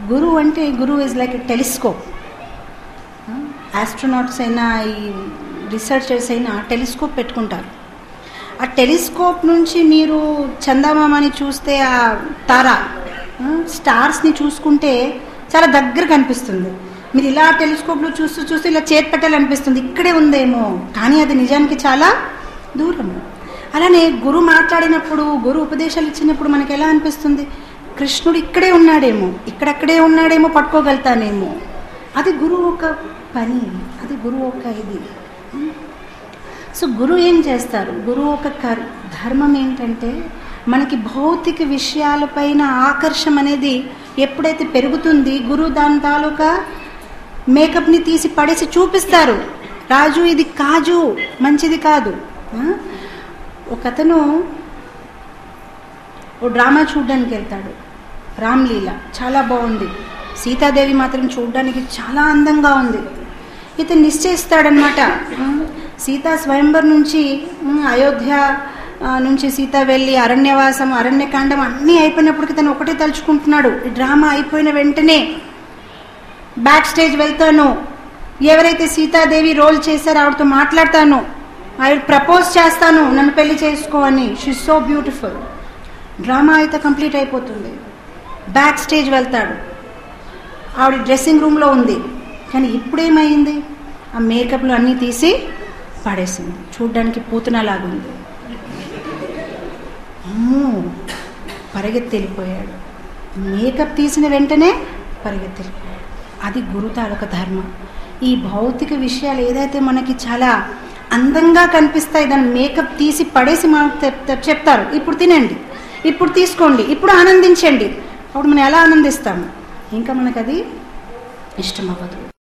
గురువు అంటే గురువు is like a telescope astronauts అయినా ఈ రీసెర్చర్స్ అయినా టెలిస్కోప్ పెట్టుకుంటారు ఆ టెలిస్కోప్ నుంచి మీరు చందమామని చూస్తే ఆ తార ఆ, స్టార్స్ని చూసుకుంటే చాలా దగ్గర కనిపిస్తుంది మీరు ఇలా టెలిస్కోప్లో చూస్తూ చూస్తూ ఇలా చేతి పెట్టాలనిపిస్తుంది ఇక్కడే ఉందేమో కానీ అది నిజానికి చాలా దూరము అలానే గురు మాట్లాడినప్పుడు గురు ఉపదేశాలు ఇచ్చినప్పుడు మనకి ఎలా అనిపిస్తుంది కృష్ణుడు ఇక్కడే ఉన్నాడేమో ఇక్కడక్కడే ఉన్నాడేమో పట్టుకోగలుగుతానేమో అది గురువు ఒక పని అది గురువు ఒక ఇది సో గురువు ఏం చేస్తారు గురువు ఒక కర్ ధర్మం ఏంటంటే మనకి భౌతిక విషయాలపైన ఆకర్షణ అనేది ఎప్పుడైతే పెరుగుతుంది గురువు దాని తాలూకా మేకప్ని తీసి పడేసి చూపిస్తారు రాజు ఇది కాజు మంచిది కాదు ఆ? ఒకతను ఓ డ్రామా చూడడానికి వెళ్తాడు రామ్లీల చాలా బాగుంది సీతాదేవి మాత్రం చూడడానికి చాలా అందంగా ఉంది ఇతను నిశ్చయిస్తాడనమాట ఉమ్, సీతా స్వయంవర్ నుంచి ఉమ్, అయోధ్య ఆ, నుంచి సీత వెళ్ళి అరణ్యవాసం అరణ్యకాండం అన్నీ అయిపోయినప్పటికీ తను ఒకటే తలుచుకుంటున్నాడు ఈ డ్రామా అయిపోయిన వెంటనే బ్యాక్ స్టేజ్ వెళ్తాను ఎవరైతే సీతాదేవి రోల్ చేశారో ఆవిడతో మాట్లాడతాను ఆవిడ ప్రపోజ్ చేస్తాను నన్ను పెళ్లి చేసుకో అని షీ సో బ్యూటిఫుల్ డ్రామా అయితే కంప్లీట్ అయిపోతుంది బ్యాక్ స్టేజ్ వెళ్తాడు ఆవిడ డ్రెస్సింగ్ రూమ్లో ఉంది కానీ ఇప్పుడేమైంది ఆ మేకప్లు అన్నీ తీసి పడేసింది చూడ్డానికి పూతనలాగుంది అమ్మో పరిగెత్తి వెళ్ళిపోయాడు మేకప్ తీసిన వెంటనే పరిగెత్తి వెళ్ళిపోయాడు అది గురు తాలూక ధర్మం ఈ భౌతిక విషయాలు ఏదైతే మనకి చాలా అందంగా కనిపిస్తాయి దాన్ని మేకప్ తీసి పడేసి మనకు చెప్- చెప్- చెప్తారు ఇప్పుడు తినండి ఇప్పుడు తీసుకోండి ఇప్పుడు ఆనందించండి అప్పుడు మనం ఎలా ఆనందిస్తాము ఇంకా మనకు అది ఇష్టం అవ్వదు